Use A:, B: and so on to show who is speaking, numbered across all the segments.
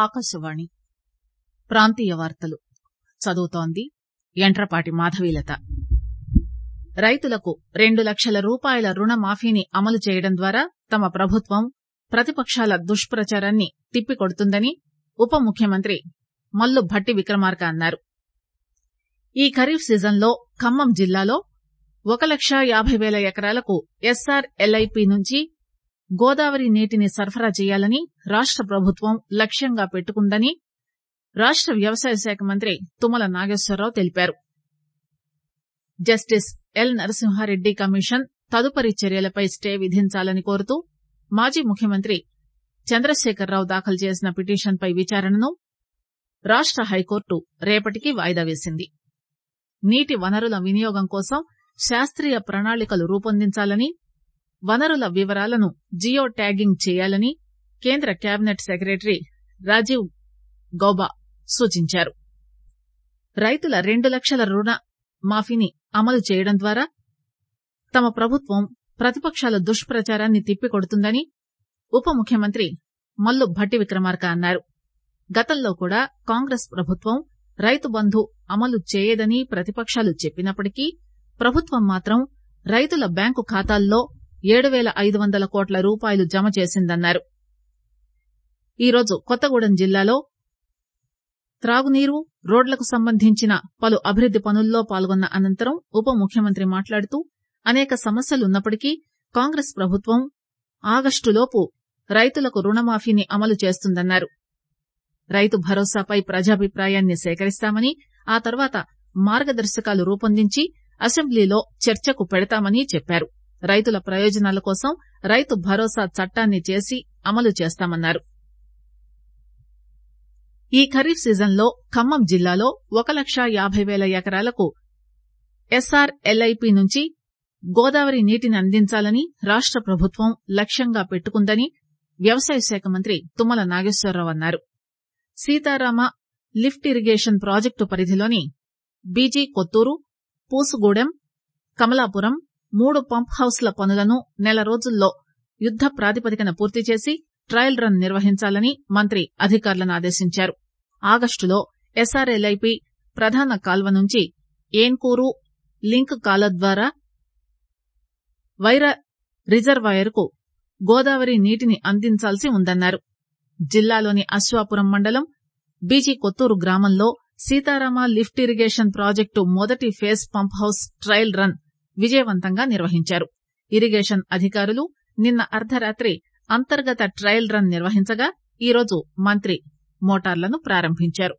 A: ఆకాశవాణి ప్రాంతీయ వార్తలు చదువుతోంది యంట్రపాటి మాధవీలత రైతులకు రెండు లక్షల రూపాయల రుణమాఫీని అమలు చేయడం ద్వారా తమ ప్రభుత్వం ప్రతిపకాల దుష్పచారాన్ని తిప్పికొడుతుందని ఉప ముఖ్యమంత్రి మల్లు భట్టి విక్రమార్క అన్నారు ఈ ఖరీఫ్ సీజన్లో ఖమ్మం జిల్లాలో ఒక లక్షా యాబై పేల ఎకరాలకు ఎస్సార్ ఎల్ఐపి నుంచి గోదావరి నీటిని సరఫరా చేయాలని రాష్ట ప్రభుత్వం లక్ష్యంగా పెట్టుకుందని రాష్ట వ్యవసాయ శాఖ మంత్రి తుమ్మల నాగేశ్వరరావు తెలిపారు జస్టిస్ ఎల్ నరసింహారెడ్డి కమిషన్ తదుపరి చర్యలపై స్టే విధించాలని కోరుతూ మాజీ ముఖ్యమంత్రి చంద్రశేఖరరావు దాఖలు చేసిన పిటిషన్పై విచారణను రాష్ట హైకోర్టు రేపటికి వాయిదా వేసింది నీటి వనరుల వినియోగం కోసం శాస్తీయ ప్రణాళికలు రూపొందించాలని వనరుల వివరాలను జియో ట్యాగింగ్ చేయాలని కేంద్ర కేబినెట్ సెక్రటరీ రాజీవ్ గౌబా సూచించారు రైతుల రెండు లక్షల రుణ మాఫీని అమలు చేయడం ద్వారా తమ ప్రభుత్వం ప్రతిపకాల దుష్పచారాన్ని తిప్పికొడుతుందని ఉప ముఖ్యమంత్రి మల్లు భట్టి విక్రమార్క అన్నారు గతంలో కూడా కాంగ్రెస్ ప్రభుత్వం రైతు బంధు అమలు చేయదని ప్రతిపకాలు చెప్పినప్పటికీ ప్రభుత్వం మాత్రం రైతుల బ్యాంకు ఖాతాల్లో ఏడు పేల ఐదు వందల కోట్ల రూపాయలు జమ చేసిందన్నారు ఈరోజు కొత్తగూడెం జిల్లాలో త్రాగునీరు రోడ్లకు సంబంధించిన పలు అభివృద్ది పనుల్లో పాల్గొన్న అనంతరం ఉప ముఖ్యమంత్రి మాట్లాడుతూ అనేక సమస్యలున్నప్పటికీ కాంగ్రెస్ ప్రభుత్వం ఆగస్టులోపు రైతులకు రుణమాఫీని అమలు చేస్తుందన్నారు రైతు భరోసాపై ప్రజాభిప్రాయాన్ని సేకరిస్తామని ఆ తర్వాత మార్గదర్శకాలు రూపొందించి అసెంబ్లీలో చర్చకు పెడతామని చెప్పారు రైతుల ప్రయోజనాల కోసం రైతు భరోసా చట్టాన్ని చేసి అమలు చేస్తామన్నారు ఈ ఖరీఫ్ సీజన్లో ఖమ్మం జిల్లాలో ఒక లక్షా యాబై పేల ఎకరాలకు ఎస్సార్ ఎల్ఐపి నుంచి గోదావరి నీటిని అందించాలని రాష్ట ప్రభుత్వం లక్ష్యంగా పెట్టుకుందని వ్యవసాయ శాఖ మంత్రి తుమ్మల నాగేశ్వరరావు అన్నారు సీతారామ లిఫ్ట్ ఇరిగేషన్ ప్రాజెక్టు పరిధిలోని బీజీ కొత్తూరు పూసుగూడెం కమలాపురం మూడు పంప్ హౌస్ల పనులను నెల రోజుల్లో యుద్ద ప్రాతిపదికన పూర్తి చేసి ట్రయల్ రన్ నిర్వహించాలని మంత్రి అధికారులను ఆదేశించారు ఆగస్టులో ఎస్ఆర్ఎల్ఐపి ప్రధాన కాల్వ నుంచి ఏన్కూరు లింక్ కాల ద్వారా వైరా రిజర్వాయర్ కు గోదావరి నీటిని అందించాల్సి ఉందన్నారు జిల్లాలోని అశ్వాపురం మండలం బీజీ కొత్తూరు గ్రామంలో సీతారామ లిఫ్ట్ ఇరిగేషన్ ప్రాజెక్టు మొదటి phase pump house trial run విజయవంతంగా నిర్వహించారు ఇరిగేషన్ అధికారులు నిన్న అర్ధరాత్రి అంతర్గత ట్రయల్ రన్ నిర్వహించగా ఈరోజు మంత్రి మోటార్లను ప్రారంభించారు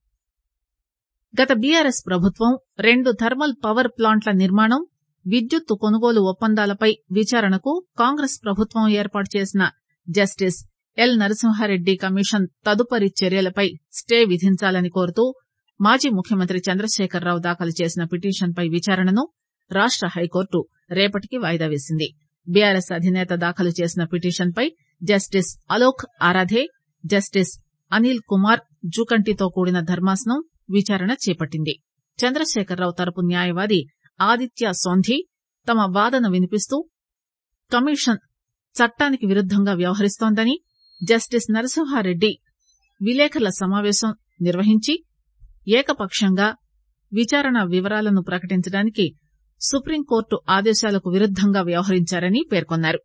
A: గత బీఆర్ఎస్ ప్రభుత్వం రెండు థర్మల్ పవర్ ప్లాంట్ల నిర్మాణం విద్యుత్తు కొనుగోలు ఒప్పందాలపై విచారణకు కాంగ్రెస్ ప్రభుత్వం ఏర్పాటు చేసిన జస్టిస్ ఎల్ నరసింహారెడ్డి కమిషన్ తదుపరి చర్యలపై స్టే విధించాలని కోరుతూ మాజీ ముఖ్యమంత్రి చంద్రశేఖరరావు దాఖలు చేసిన పిటిషన్పై విచారణను రాష్ట హైకోర్టు రేపటికి వాయిదా వేసింది బీఆర్ఎస్ అధినేత దాఖలు చేసిన పిటిషన్పై జస్టిస్ అలోక్ ఆరాధే జస్టిస్ అనిల్ కుమార్ జుకంటితో కూడిన ధర్మాసనం విచారణ చేపట్టింది చంద్రశేఖరరావు తరపు న్యాయవాది ఆదిత్య సోంధి తమ వాదన వినిపిస్తూ కమిషన్ చట్టానికి విరుద్దంగా వ్యవహరిస్తోందని జస్టిస్ నరసింహారెడ్డి విలేకరుల సమావేశం నిర్వహించి ఏకపక్షంగా విచారణ వివరాలను ప్రకటించడానికి సుప్రీంకోర్టు ఆదేశాలకు విరుద్దంగా వ్యవహరించారని పేర్కొన్నారు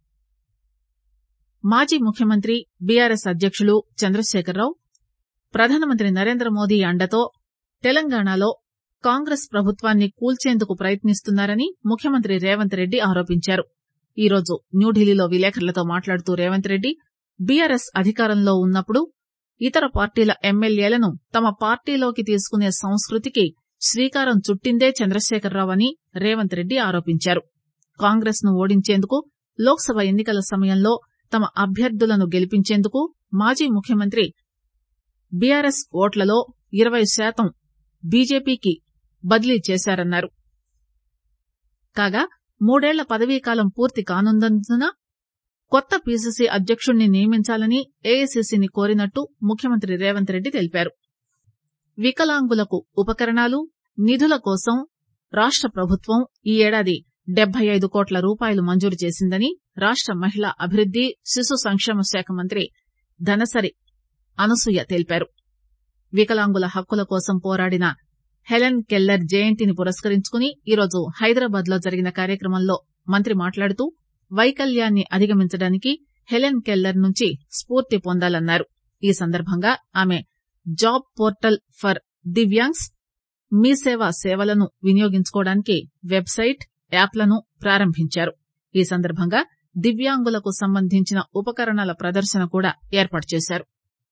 A: మాజీ ముఖ్యమంత్రి బీఆర్ఎస్ అధ్యకులు చంద్రశేఖరరావు ప్రధానమంత్రి నరేంద్ర మోదీ అండతో తెలంగాణలో కాంగ్రెస్ ప్రభుత్వాన్ని కూల్చేందుకు ప్రయత్నిస్తున్నారని ముఖ్యమంత్రి రేవంత్ రెడ్డి ఆరోపించారు ఈరోజు న్యూఢిల్లీలో విలేకరులతో మాట్లాడుతూ రేవంత్ రెడ్డి బీఆర్ఎస్ అధికారంలో ఉన్నప్పుడు ఇతర పార్టీల ఎమ్మెల్యేలను తమ పార్టీలోకి తీసుకునే సంస్కృతికి శ్రీకారం చుట్టిందే చంద్రశేఖరరావు అని రేవంత్ రెడ్డి ఆరోపించారు కాంగ్రెస్ ను ఓడించేందుకు లోక్సభ ఎన్నికల సమయంలో తమ అభ్యర్థులను గెలిపించేందుకు మాజీ ముఖ్యమంత్రి బీఆర్ఎస్ ఓట్లలో ఇరవై శాతం బీజేపీకి బదిలీ చేశారన్నారు కాగా మూడేళ్ల పదవీకాలం పూర్తి కానున్నందున కొత్త పీసీసీ అధ్యకుడిని నియమించాలని ఏఐసీసీని కోరినట్టు ముఖ్యమంత్రి రేవంత్ రెడ్డి తెలిపారు వికలాంగులకు ఉపకరణాలు నిధుల కోసం రాష్ట ప్రభుత్వం ఈ ఏడాది డెబ్బై ఐదు కోట్ల రూపాయలు మంజూరు చేసిందని రాష్ట మహిళా అభివృద్ది శిశు సంక్షేమ శాఖ మంత్రి ధనసరి అనసూయ తెలిపారు వికలాంగుల హక్కుల కోసం పోరాడిన హెలెన్ కెల్లర్ జయంతిని పురస్కరించుకుని ఈరోజు హైదరాబాద్ లో జరిగిన కార్యక్రమంలో మంత్రి మాట్లాడుతూ వైకల్యాన్ని అధిగమించడానికి హెలెన్ కెల్లర్ నుంచి స్ఫూర్తి పొందాలన్నారు ఈ సందర్భంగా ఆమె job portal for divyangs Mee Seva సేవలను వినియోగించుకోవడానికి వెబ్సైట్ యాప్లను ప్రారంభించారు ఈ సందర్భంగా దివ్యాంగులకు సంబంధించిన ఉపకరణాల ప్రదర్శన కూడా ఏర్పాటు చేశారు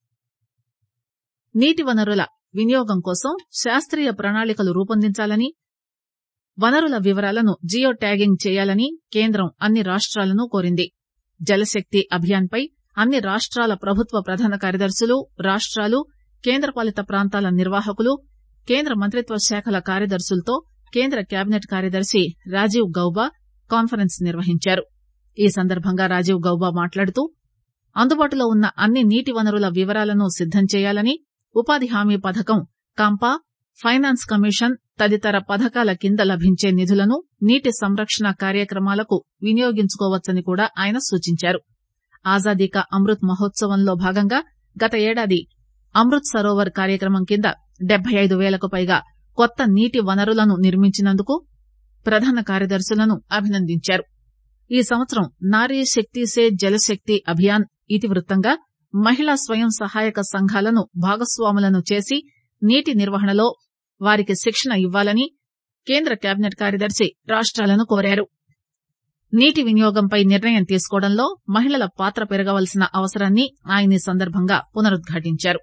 A: నీటి వనరుల వినియోగం కోసం శాస్త్రీయ ప్రణాళికలు రూపొందించాలని వనరుల వివరాలను జియో ట్యాగింగ్ చేయాలని కేంద్రం అన్ని రాష్ట్రాలను కోరింది జలశక్తి అభియాన్ పై అన్ని రాష్ట్రాల ప్రభుత్వ ప్రధాన కార్యదర్శులు రాష్ట్రాలు కేంద్రపాలిత ప్రాంతాల నిర్వాహకులు కేంద్ర మంత్రిత్వ శాఖల కార్యదర్శులతో కేంద్ర కేబినెట్ కార్యదర్శి రాజీవ్ గౌబా కాన్ఫరెన్స్ నిర్వహించారు ఈ సందర్భంగా రాజీవ్ గౌబా మాట్లాడుతూ అందుబాటులో ఉన్న అన్ని నీటి వనరుల వివరాలను సిద్దం చేయాలని ఉపాధి హామీ పథకం కాంపా ఫైనాన్స్ కమిషన్ తదితర పథకాల కింద లభించే నిధులను నీటి సంరక్షణ కార్యక్రమాలకు వినియోగించుకోవచ్చని కూడా ఆయన సూచించారు ఆజాదీ కా అమృత్ మహోత్సవంలో భాగంగా గత ఏడాది అమృత్ సరోవర్ కార్యక్రమం కింద డెబ్బై ఐదు వేలకు పైగా కొత్త నీటి వనరులను నిర్మించినందుకు ప్రధాన కార్యదర్శులను అభినందించారు ఈ సంవత్సరం నారీ శక్తి సే జలశక్తి అభియాన్ ఇతివృత్తంగా మహిళా స్వయం సహాయక సంఘాలను భాగస్వాములను చేసి నీటి నిర్వహణలో వారికి శిక్షణ ఇవ్వాలని కేంద్ర కేబినెట్ కార్యదర్శి రాష్ట్రాలను కోరారు నీటి వినియోగంపై నిర్ణయం తీసుకోవడంలో మహిళల పాత్ర పెరగవలసిన అవసరాన్ని ఆయన ఈ సందర్భంగా పునరుద్ఘాటించారు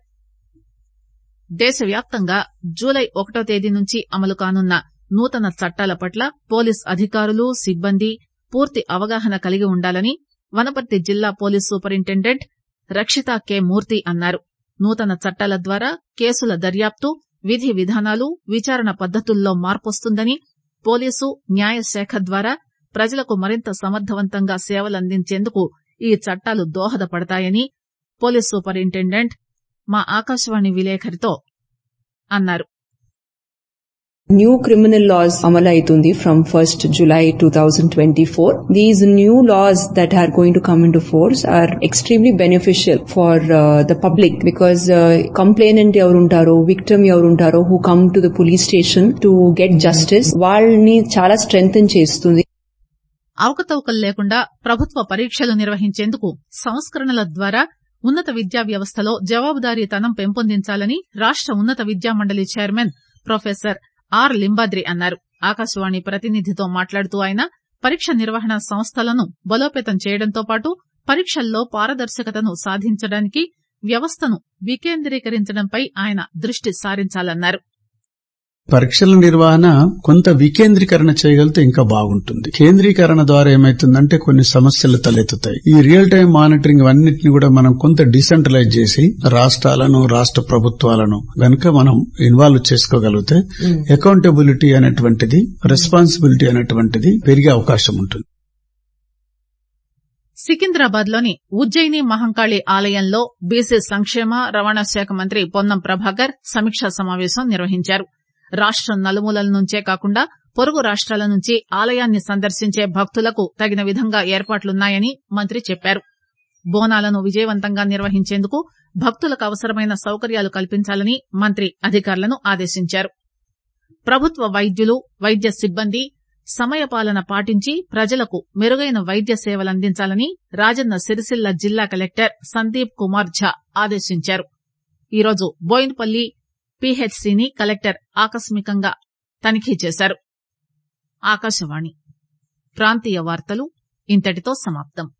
A: దేశవ్యాప్తంగా జూలై ఒకటో తేదీ నుంచి అమలు కానున్న నూతన చట్టాల పట్ల పోలీస్ అధికారులు సిబ్బంది పూర్తి అవగాహన కలిగి ఉండాలని వనపర్తి జిల్లా police superintendent Rakshitha K Murthy అన్నారు నూతన చట్టాల ద్వారా కేసుల దర్యాప్తు విధి విధానాలు విచారణ పద్దతుల్లో మార్పొస్తుందని పోలీసు న్యాయశాఖ ద్వారా ప్రజలకు మరింత సమర్థవంతంగా సేవలందించేందుకు ఈ చట్టాలు దోహదపడతాయని పోలీస్ సూపరింటెండెంట్ మా ఆకాశవాణి విలేకరితో అన్నారు
B: New criminal laws అమలవుతుంది from 1st July 2024. These new laws that are going to come into force are extremely beneficial for uh, the public because uh, complainant ఎవరు ఉంటారో victim ఎవరు ఉంటారో who come to the police station to get justice వాళ్ళని చాలా strengthen చేస్తుంది
A: అవకతవకలు లేకుండా ప్రభుత్వ పరీక్షలు నిర్వహించేందుకు సంస్కరణల ద్వారా ఉన్నత విద్యా వ్యవస్థలో జవాబుదారీతనం పెంపొందించాలని రాష్ట ఉన్నత విద్యా మండలి చైర్మన్ ప్రొఫెసర్ ఆర్ లింబాద్రి అన్నారు ఆకాశవాణి ప్రతినిధితో మాట్లాడుతూ ఆయన పరీక్ష నిర్వహణ సంస్థలను బలోపేతం చేయడంతో పాటు పరీక్షల్లో పారదర్శకతను సాధించడానికి వ్యవస్థను వికేంద్రీకరించడంపై ఆయన దృష్టి సారించాలన్నారు
C: పరీక్షల నిర్వహణ కొంత వికేంద్రీకరణ చేయగలిగితే ఇంకా బాగుంటుంది కేంద్రీకరణ ద్వారా ఏమైతుందంటే కొన్ని సమస్యలు తలెత్తుతాయి ఈ రియల్ టైం మానిటరింగ్ అన్నింటినీ కూడా మనం కొంత డిసెంట్రలైజ్ చేసి రాష్ట్రాలను రాష్ట్ర ప్రభుత్వాలను గనుక మనం ఇన్వాల్వ్ చేసుకోగలిగితే అకౌంటబిలిటీ అనేటువంటిది రెస్పాన్సిబిలిటీ అనేటువంటిది పెరిగే అవకాశం ఉంటుంది
A: సికింద్రాబాద్ లోని ఉజ్జయిని మహంకాళి ఆలయంలో బీసీ సంక్షేమ రవాణా శాఖ మంత్రి పొన్నం ప్రభాకర్ సమీక్షా సమావేశం నిర్వహించారు రాష్టం నలుమూలల నుంచే కాకుండా పొరుగు రాష్ట్రాల నుంచి ఆలయాన్ని సందర్శించే భక్తులకు తగిన విధంగా ఏర్పాట్లున్నాయని మంత్రి చెప్పారు బోనాలను విజయవంతంగా నిర్వహించేందుకు భక్తులకు అవసరమైన సౌకర్యాలు కల్పించాలని మంత్రి అధికారులను ఆదేశించారు ప్రభుత్వ వైద్యులు వైద్య సిబ్బంది సమయపాలన పాటించి ప్రజలకు మెరుగైన వైద్య సేవలందించాలని రాజన్న సిరిసిల్ల జిల్లా కలెక్టర్ సందీప్ కుమార్ ఝా ఆదేశించారు ఈరోజు బోయిన్పల్లి పీహెచ్సీని కలెక్టర్ ఆకస్మికంగా తనిఖీ చేశారు ఆకాశవాణి ప్రాంతీయ వార్తలు ఇంతటితో సమాప్తం